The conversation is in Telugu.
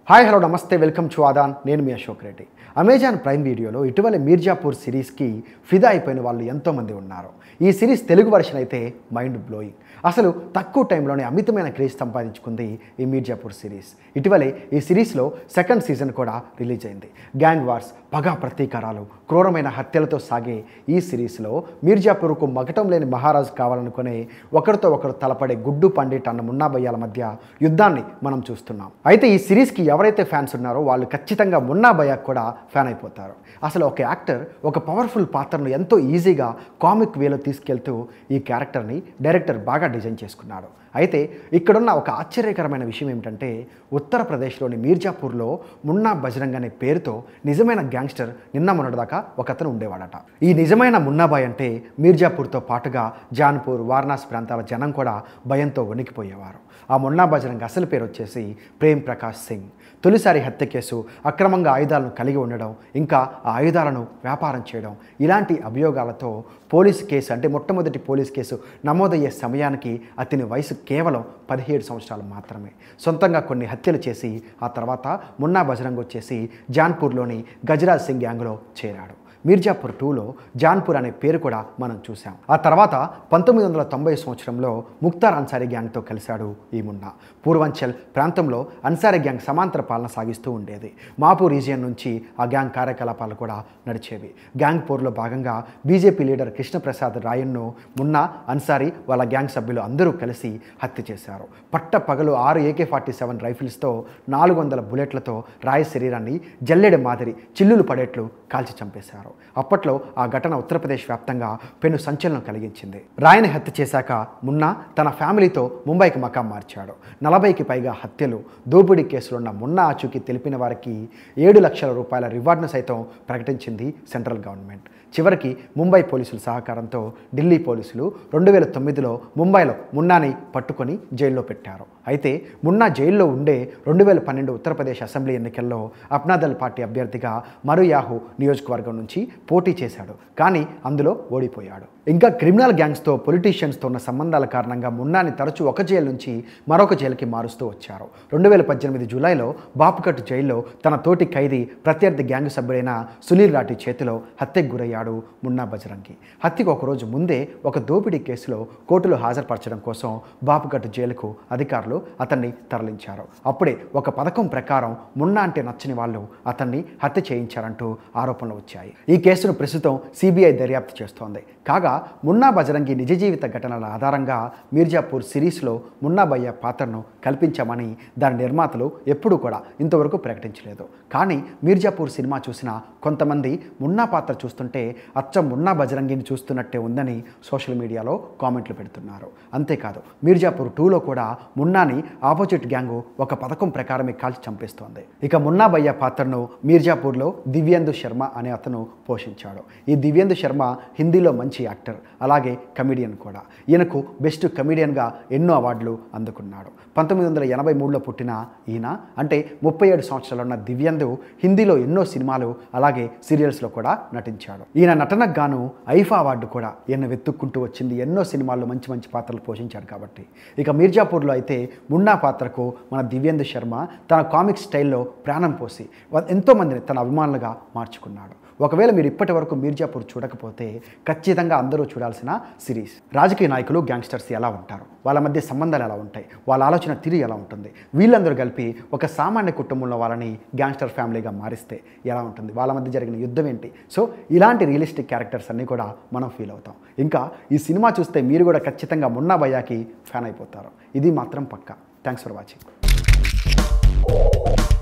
hi hello namaste welcome to Aadhan నేను మీ అశోక్ రెడ్డి అమెజాన్ ప్రైమ్ వీడియోలో ఇటీవల మీర్జాపూర్ సిరీస్కి ఫిదా అయిపోయిన వాళ్ళు ఎంతోమంది ఉన్నారు ఈ సిరీస్ తెలుగు వర్షన్ అయితే మైండ్ బ్లోయింగ్ అసలు తక్కువ టైంలోనే అమితమైన క్రేజ్ సంపాదించుకుంది ఈ మీర్జాపూర్ సిరీస్ ఇటీవలే ఈ సిరీస్లో సెకండ్ సీజన్ కూడా రిలీజ్ అయింది గ్యాంగ్ వార్స్ పగా ప్రతీకారాలు క్రూరమైన హత్యలతో సాగే ఈ సిరీస్లో మీర్జాపూర్కు మగటం లేని మహారాజు కావాలనుకునే ఒకరితో ఒకరు తలపడే గుడ్డు పండిట్ అన్న మున్నాబయ్యాల మధ్య యుద్ధాన్ని మనం చూస్తున్నాం అయితే ఈ సిరీస్కి ఎవరైతే ఫ్యాన్స్ ఉన్నారో వాళ్ళు ఖచ్చితంగా మున్నాబయ్యాకు కూడా ఫ్యాన్ అయిపోతారు అసలు ఒక యాక్టర్ ఒక పవర్ఫుల్ పాత్రను ఎంతో ఈజీగా కామిక్ వేలో తీసుకెళ్తూ ఈ క్యారెక్టర్ని డైరెక్టర్ బాగా డిజైన్ చేసుకున్నాడు అయితే ఇక్కడున్న ఒక ఆశ్చర్యకరమైన విషయం ఏమిటంటే ఉత్తరప్రదేశ్లోని మీర్జాపూర్లో మున్నా బజరంగ్ అనే పేరుతో నిజమైన గ్యాంగ్స్టర్ నిన్న మొన్నటిదాకా ఒక అతను ఉండేవాడట ఈ నిజమైన మున్నాబాయ్ అంటే మీర్జాపూర్తో పాటుగా జాన్పూర్ వారణాసి ప్రాంతాల జనం కూడా భయంతో వణికిపోయేవారు ఆ మున్నా బజరంగ్ అసలు పేరు వచ్చేసి ప్రేమ్ ప్రకాష్ సింగ్ తొలిసారి హత్య కేసు అక్రమంగా ఆయుధాలను కలిగి ఉండడం ఇంకా ఆ ఆయుధాలను వ్యాపారం చేయడం ఇలాంటి అభియోగాలతో పోలీసు కేసు అంటే మొట్టమొదటి పోలీస్ కేసు నమోదయ్యే సమయానికి అతని వయసు కేవలం పదిహేడు సంవత్సరాలు మాత్రమే సొంతంగా కొన్ని హత్యలు చేసి ఆ తర్వాత మున్నా బజరంగ్ వచ్చేసి జాన్పూర్లోని గజరాజ్ సింగ్ గ్యాంగ్లో చేరాడు మీర్జాపూర్ టూలో జాన్పూర్ అనే పేరు కూడా మనం చూసాం ఆ తర్వాత పంతొమ్మిది వందల తొంభై సంవత్సరంలో ముక్తార్ అన్సారీ గ్యాంగ్తో కలిశాడు ఈ మున్నా పూర్వాంచల్ ప్రాంతంలో అన్సారీ గ్యాంగ్ సమాంతర పాలన సాగిస్తూ ఉండేది మాపు రీజియన్ నుంచి ఆ గ్యాంగ్ కార్యకలాపాలు కూడా నడిచేవి గ్యాంగ్ పోర్లో భాగంగా బీజేపీ లీడర్ కృష్ణప్రసాద్ రాయన్ను మున్నా అన్సారీ వాళ్ళ గ్యాంగ్ సభ్యులు అందరూ కలిసి హత్య చేశారు పట్ట పగలు ఆరు ఏకే ఫార్టీ సెవెన్ రైఫిల్స్తో నాలుగు వందల బుల్లెట్లతో రాయ శరీరాన్ని జల్లెడ మాదిరి చిల్లులు పడేట్లు కాల్చి చంపేశారు అప్పట్లో ఆ ఘటన ఉత్తరప్రదేశ్ వ్యాప్తంగా పెను సంచలనం కలిగించింది రాయని హత్య చేశాక మున్నా తన ఫ్యామిలీతో ముంబైకి మకాం మార్చాడు నలభైకి పైగా హత్యలు దోపిడీ కేసులున్న మున్నా ఆచూకీ తెలిపిన వారికి ఏడు లక్షల రూపాయల రివార్డును సైతం ప్రకటించింది సెంట్రల్ గవర్నమెంట్ చివరికి ముంబై పోలీసుల సహకారంతో ఢిల్లీ పోలీసులు రెండు వేల తొమ్మిదిలో ముంబైలో మున్నాని పట్టుకొని జైల్లో పెట్టారు అయితే మున్నా జైల్లో ఉండే రెండు వేల పన్నెండు ఉత్తరప్రదేశ్ అసెంబ్లీ ఎన్నికల్లో అప్నాదల్ పార్టీ అభ్యర్థిగా మరుయాహు నియోజకవర్గం నుంచి పోటీ చేశాడు కానీ అందులో ఓడిపోయాడు ఇంకా క్రిమినల్ గ్యాంగ్స్తో పొలిటీషియన్స్తో ఉన్న సంబంధాల కారణంగా మున్నాని తరచూ ఒక జైలు నుంచి మరొక జైలుకి మారుస్తూ వచ్చారు రెండు వేల పద్దెనిమిది జూలైలో బాపుకట్ జైల్లో తన తోటి ఖైదీ ప్రత్యర్థి గ్యాంగ్ సభ్యుడైన సునీల్ రాఠీ చేతిలో హత్యకు గురయ్యాడు మున్నా బజరంగి హత్యకు ఒకరోజు ముందే ఒక దోపిడీ కేసులో కోర్టులో హాజరుపరచడం కోసం బాపుకట్ జైలుకు అధికారులు అతన్ని తరలించారు అప్పుడే ఒక పథకం ప్రకారం మున్నా అంటే నచ్చని వాళ్ళు అతన్ని హత్య చేయించారంటూ ఆరోపణలు వచ్చాయి ఈ కేసును ప్రస్తుతం సిబిఐ దర్యాప్తు చేస్తోంది కాగా మున్నా బజరంగి నిజ జీవిత ఘటనల ఆధారంగా మీర్జాపూర్ సిరీస్లో మున్నా భయ్య పాత్రను కల్పించామని దాని నిర్మాతలు ఎప్పుడూ కూడా ఇంతవరకు ప్రకటించలేదు కానీ మీర్జాపూర్ సినిమా చూసిన కొంతమంది మున్నా పాత్ర చూస్తుంటే అచ్చం మున్నా బజరంగిని చూస్తున్నట్టే ఉందని సోషల్ మీడియాలో కామెంట్లు పెడుతున్నారు అంతేకాదు మీర్జాపూర్ టూలో కూడా మున్నాని ఆపోజిట్ గ్యాంగు ఒక పథకం ప్రకారమే కాల్చి చంపేస్తోంది ఇక మున్నా భయ్య పాత్రను మీర్జాపూర్లో దివ్యేందు శర్మ అనే అతను పోషించాడు ఈ దివ్యేందు శర్మ హిందీలో మంచి యాక్టర్ అలాగే కమిడియన్ కూడా ఈయనకు బెస్ట్ కమిడియన్గా ఎన్నో అవార్డులు అందుకున్నాడు పంతొమ్మిది వందల ఎనభై మూడులో పుట్టిన ఈయన అంటే ముప్పై ఏడు సంవత్సరాలు ఉన్న దివ్యందు హిందీలో ఎన్నో సినిమాలు అలాగే సీరియల్స్లో కూడా నటించాడు ఈయన నటనకు గాను ఐఫా అవార్డు కూడా ఈయన వెతుక్కుంటూ వచ్చింది ఎన్నో సినిమాల్లో మంచి మంచి పాత్రలు పోషించాడు కాబట్టి ఇక మీర్జాపూర్లో అయితే మున్నా పాత్రకు మన దివ్యేందు శర్మ తన కామిక్ స్టైల్లో ప్రాణం పోసి వ- ఎంతోమందిని తన అభిమానులుగా మార్చుకున్నాడు ఒకవేళ మీరు ఇప్పటి వరకు మీర్జాపూర్ చూడకపోతే ఖచ్చితంగా అందరూ చూడాల్సిన సిరీస్ రాజకీయ నాయకులు గ్యాంగ్స్టర్స్ ఎలా ఉంటారు వాళ్ళ మధ్య సంబంధాలు ఎలా ఉంటాయి వాళ్ళ ఆలోచన తీరు ఎలా ఉంటుంది వీళ్ళందరూ కలిపి ఒక సామాన్య కుటుంబంలో వాళ్ళని గ్యాంగ్స్టర్ ఫ్యామిలీగా మారిస్తే ఎలా ఉంటుంది వాళ్ళ మధ్య జరిగిన యుద్ధం ఏంటి సో ఇలాంటి రియలిస్టిక్ క్యారెక్టర్స్ అన్నీ కూడా మనం ఫీల్ అవుతాం ఇంకా ఈ సినిమా చూస్తే మీరు కూడా ఖచ్చితంగా మున్నా భయ్యాకి ఫ్యాన్ అయిపోతారు ఇది మాత్రం పక్కా థ్యాంక్స్ ఫర్ వాచింగ్